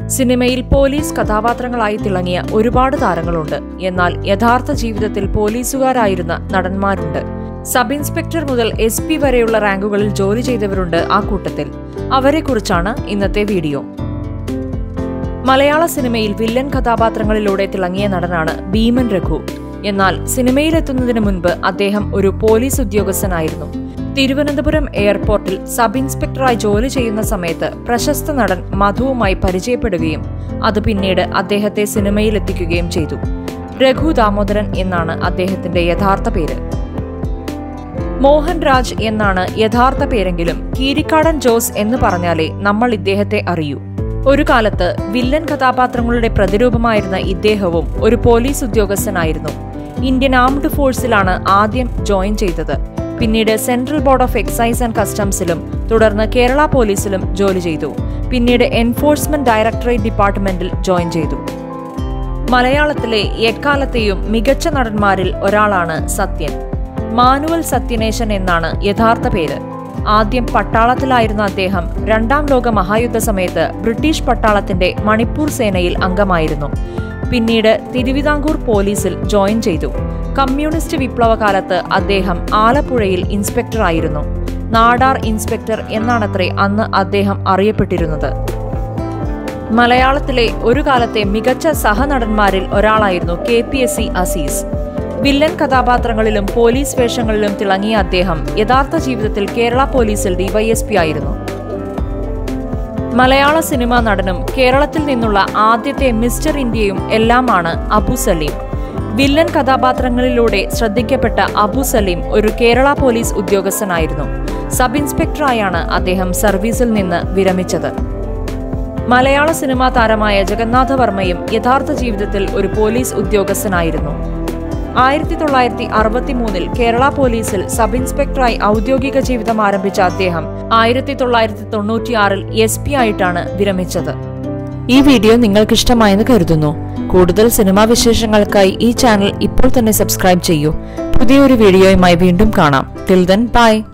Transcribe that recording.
സിനിമയിൽ പോലീസ് കഥാപാത്രങ്ങളായി തിളങ്ങിയ ഒരുപാട് താരങ്ങളുണ്ട് എന്നാൽ യഥാർത്ഥ ജീവിതത്തിൽ പോലീസുകാരായിരുന്ന നടന്മാരുണ്ട് സബ് ഇൻസ്പെക്ടർ മുതൽ എസ് പി വരെയുള്ള റാങ്കുകളിൽ ജോലി ചെയ്തവരുണ്ട് ആ കൂട്ടത്തിൽ അവരെക്കുറിച്ചാണ് ഇന്നത്തെ വീഡിയോ മലയാള സിനിമയിൽ വില്ലൻ കഥാപാത്രങ്ങളിലൂടെ തിളങ്ങിയ നടനാണ് ഭീമൻ രഘു എന്നാൽ സിനിമയിലെത്തുന്നതിന് മുൻപ് അദ്ദേഹം ഒരു പോലീസ് ഉദ്യോഗസ്ഥനായിരുന്നു തിരുവനന്തപുരം എയർപോർട്ടിൽ സബ് ഇൻസ്പെക്ടറായി ജോലി ചെയ്യുന്ന സമയത്ത് പ്രശസ്ത നടൻ മധുവുമായി പരിചയപ്പെടുകയും അത് പിന്നീട് അദ്ദേഹത്തെ സിനിമയിലെത്തിക്കുകയും ചെയ്തു രഘു ദാമോദരൻ എന്നാണ് അദ്ദേഹത്തിന്റെ യഥാർത്ഥ പേര് മോഹൻ രാജ് എന്നാണ് യഥാർത്ഥ പേരെങ്കിലും കീരിക്കാടൻ ജോസ് എന്ന് പറഞ്ഞാലേ നമ്മൾ ഇദ്ദേഹത്തെ അറിയൂ ഒരു കാലത്ത് വില്ലൻ കഥാപാത്രങ്ങളുടെ പ്രതിരൂപമായിരുന്ന ഇദ്ദേഹവും ഒരു പോലീസ് ഉദ്യോഗസ്ഥനായിരുന്നു ഇന്ത്യൻ ആംഡ് ഫോഴ്സിലാണ് ആദ്യം ജോയിൻ ചെയ്തത് പിന്നീട് central board of excise and കസ്റ്റംസിലും തുടർന്ന് കേരള പോലീസിലും ജോലി ചെയ്തു പിന്നീട് എൻഫോഴ്സ്മെന്റ് ഡയറക്ടറേറ്റ് ഡിപ്പാർട്ട്മെന്റിൽ ജോയിൻ ചെയ്തു മലയാളത്തിലെ എക്കാലത്തെയും മികച്ച നടന്മാരിൽ ഒരാളാണ് സത്യൻ മാനുവൽ സത്യനേശൻ എന്നാണ് യഥാർത്ഥ പേര് ആദ്യം പട്ടാളത്തിലായിരുന്ന അദ്ദേഹം രണ്ടാം ലോക മഹായുദ്ധ സമയത്ത് ബ്രിട്ടീഷ് പട്ടാളത്തിന്റെ മണിപ്പൂർ സേനയിൽ അംഗമായിരുന്നു പിന്നീട് തിരുവിതാംകൂർ പോലീസിൽ ജോയിൻ ചെയ്തു കമ്മ്യൂണിസ്റ്റ് വിപ്ലവകാലത്ത് അദ്ദേഹം ആലപ്പുഴയിൽ ഇൻസ്പെക്ടറായിരുന്നു നാടാർ ഇൻസ്പെക്ടർ എന്നാണത്രേ അന്ന് അദ്ദേഹം അറിയപ്പെട്ടിരുന്നത് മലയാളത്തിലെ ഒരു കാലത്തെ മികച്ച സഹനടന്മാരിൽ ഒരാളായിരുന്നു K P S C Azeez villain കഥാപാത്രങ്ങളിലും പോലീസ് വേഷങ്ങളിലും തിളങ്ങിയ അദ്ദേഹം യഥാർത്ഥ ജീവിതത്തിൽ കേരള പോലീസിൽ ഡിവൈഎസ്പി ആയിരുന്നു മലയാള സിനിമാ നടനും കേരളത്തിൽ നിന്നുള്ള ആദ്യത്തെ മിസ്റ്റർ ഇന്ത്യയും എല്ലാമാണ് അബു സലീം വില്ലൻ കഥാപാത്രങ്ങളിലൂടെ ശ്രദ്ധിക്കപ്പെട്ട അബു സലീം ഒരു കേരള പോലീസ് ഉദ്യോഗസ്ഥനായിരുന്നു സബ് ഇൻസ്പെക്ടറായാണ് അദ്ദേഹം സർവീസിൽ നിന്ന് വിരമിച്ചത് മലയാള സിനിമാ താരമായ ജഗന്നാഥ വർമ്മയും യഥാർത്ഥ ജീവിതത്തിൽ ഒരു പോലീസ് ഉദ്യോഗസ്ഥനായിരുന്നു ആയിരത്തി തൊള്ളായിരത്തി അറുപത്തിമൂന്നിൽ കേരള പോലീസിൽ സബ് ഇൻസ്പെക്ടറായി ഔദ്യോഗിക ജീവിതം ആരംഭിച്ച അദ്ദേഹം ആയിരത്തി തൊള്ളായിരത്തി തൊണ്ണൂറ്റിയാറിൽ എസ് പി ആയിട്ടാണ് വിരമിച്ചത് ഈ വീഡിയോ നിങ്ങൾക്ക് ഇഷ്ടമായെന്ന് കരുതുന്നു കൂടുതൽ സിനിമാ വിശേഷങ്ങൾക്കായി ഈ ചാനൽ ഇപ്പോൾ തന്നെ സബ്സ്ക്രൈബ് ചെയ്യൂ പുതിയൊരു വീഡിയോയുമായി വീണ്ടും കാണാം ടിൽ ദെൻ ബൈ